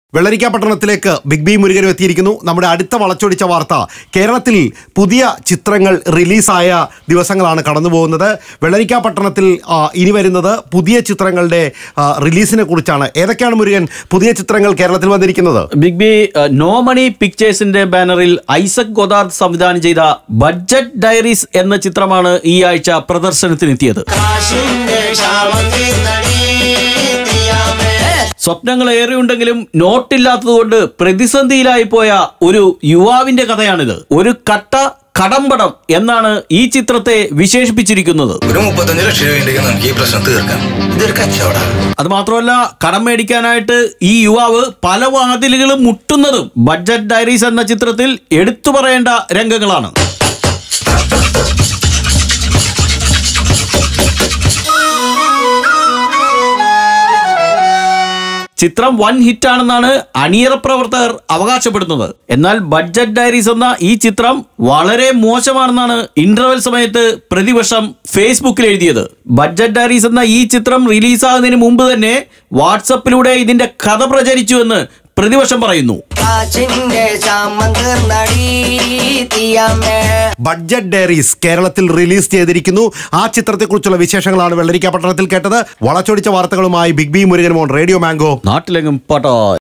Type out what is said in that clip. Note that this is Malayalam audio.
വെള്ളരിക്ക പട്ടണത്തിലേക്ക് ബിഗ് ബി മുരുകനും എത്തിയിരിക്കുന്നു നമ്മുടെ അടുത്ത വളച്ചൊടിച്ച വാർത്ത കേരളത്തിൽ പുതിയ ചിത്രങ്ങൾ റിലീസായ ദിവസങ്ങളാണ് കടന്നു പോകുന്നത് വെള്ളരിക്ക പട്ടണത്തിൽ ആ, ഇനി വരുന്നത് പുതിയ ചിത്രങ്ങളുടെ ആ, റിലീസിനെ കുറിച്ചാണ് ഏതൊക്കെയാണ് മുരുകൻ പുതിയ ചിത്രങ്ങൾ കേരളത്തിൽ വന്നിരിക്കുന്നത് big B uh, no money പിക്ചേഴ്സിന്റെ ബാനറിൽ ഐസക് ഗോദാർഡ് സംവിധാനം ചെയ്ത ബഡ്ജറ്റ് ഡയറീസ് എന്ന ചിത്രമാണ് ഈ ആഴ്ച പ്രദർശനത്തിനെത്തിയത് കാശിന്റെ ക്ഷാമത്തിൽ നടിയാമേ സ്വപ്നങ്ങൾ ഏറെയുണ്ടെങ്കിലും നോട്ടില്ലാത്തതുകൊണ്ട് പ്രതിസന്ധിയിലായി പോയ ഒരു യുവാവിന്റെ കഥയാണിത് ഒരു കട്ട കടമ്പടം എന്നാണ് ഈ ചിത്രത്തെ വിശേഷിപ്പിച്ചിരിക്കുന്നത് ഒരു മുപ്പത്തഞ്ച് ലക്ഷം രൂപ ഉണ്ടെങ്കിൽ നമുക്ക് ഈ പ്രശ്നം തീർക്കാം ഇതൊരു കച്ചവടമാണ് അത് മാത്രമല്ല കടം മേടിക്കാനായിട്ട് ഈ യുവാവ് പല വാതിലുകളും മുട്ടുന്നതും ബഡ്ജറ്റ് ഡയറീസ് എന്ന ചിത്രത്തിൽ എടുത്തു പറയേണ്ട രംഗങ്ങളാണ് ചിത്രം വൻ ഹിറ്റാണെന്നാണ് അണിയറ പ്രവർത്തകർ അവകാശപ്പെടുന്നത് എന്നാൽ ബഡ്ജറ്റ് ഡയറീസ് എന്ന ഈ ചിത്രം വളരെ മോശമാണെന്നാണ് ഇന്റർവെൽ സമയത്ത് പ്രതിപക്ഷം ഫേസ്ബുക്കിൽ എഴുതിയത് ബഡ്ജറ്റ് ഡയറീസ് എന്ന ഈ ചിത്രം റിലീസാകുന്നതിന് മുമ്പ് തന്നെ വാട്സപ്പിലൂടെ ഇതിന്റെ കഥ പ്രചരിച്ചുവെന്ന് പ്രതിപക്ഷം പറയുന്നു കാശിന്റെ ക്ഷാമം തീർന്നടിയാമേ ബഡ്ജറ്റ് ഡയറീസ് കേരളത്തിൽ റിലീസ് ചെയ്തിരിക്കുന്നു ആ ചിത്രത്തെക്കുറിച്ചുള്ള വിശേഷങ്ങളാണ് വെള്ളരിക്ക പട്ടണത്തിൽ കേട്ടത് വളച്ചൊടിച്ച വാർത്തകളുമായി ബിഗ് ബി മുരുകൻ മോൻ റേഡിയോ മാംഗോ നാട്ടിലെങ്ങും പട്ടോ